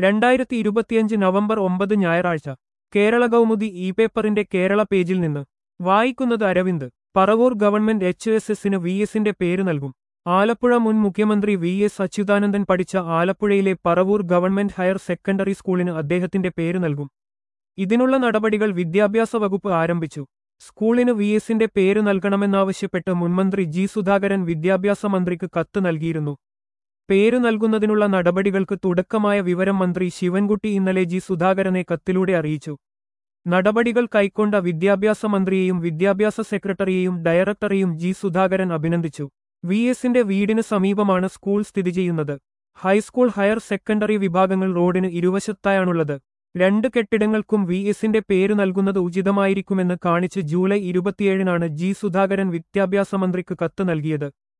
രണ്ടായിരത്തി ഇരുപത്തിയഞ്ച് നവംബർ ഒമ്പത് ഞായറാഴ്ച കേരള കൗമുദി ഇ പേപ്പറിന്റെ കേരള പേജിൽ നിന്ന് വായിക്കുന്നത് Aravind Paravur government H S എസിന് വി എസിന്റെ പേര് നൽകും ആലപ്പുഴ മുൻ മുഖ്യമന്ത്രി വി എസ് അച്യുതാനന്ദൻ പഠിച്ച ആലപ്പുഴയിലെ പറവൂർ ഗവൺമെന്റ് ഹയർ സെക്കൻഡറി സ്കൂളിന് അദ്ദേഹത്തിന്റെ പേര് നൽകും ഇതിനുള്ള നടപടികൾ വിദ്യാഭ്യാസ വകുപ്പ് ആരംഭിച്ചു സ്കൂളിന് വി എസിന്റെ പേര് നൽകണമെന്നാവശ്യപ്പെട്ട് മുൻമന്ത്രി ജി സുധാകരൻ വിദ്യാഭ്യാസ മന്ത്രിക്ക് കത്ത് നൽകിയിരുന്നു പേര് നൽകുന്നതിനുള്ള നടപടികൾക്ക് തുടക്കമായ വിവരം മന്ത്രി ശിവൻകുട്ടി ഇന്നലെ ജി സുധാകരനെ കത്തിലൂടെ അറിയിച്ചു നടപടികൾ കൈക്കൊണ്ട വിദ്യാഭ്യാസ മന്ത്രിയെയും വിദ്യാഭ്യാസ സെക്രട്ടറിയെയും ഡയറക്ടറെയും ജി സുധാകരൻ അഭിനന്ദിച്ചു വി എസിന്റെ വീടിന് സമീപമാണ് സ്കൂൾ സ്ഥിതി ചെയ്യുന്നത് ഹൈസ്കൂൾ ഹയർ സെക്കൻഡറി വിഭാഗങ്ങൾ റോഡിന് ഇരുവശത്തായാണുള്ളത് രണ്ട് കെട്ടിടങ്ങൾക്കും വി എസിന്റെ പേര് നൽകുന്നത് ഉചിതമായിരിക്കുമെന്ന് കാണിച്ച് ജൂലൈ ഇരുപത്തിയേഴിനാണ് ജി സുധാകരൻ വിദ്യാഭ്യാസ മന്ത്രിക്ക് കത്ത് നൽകിയത്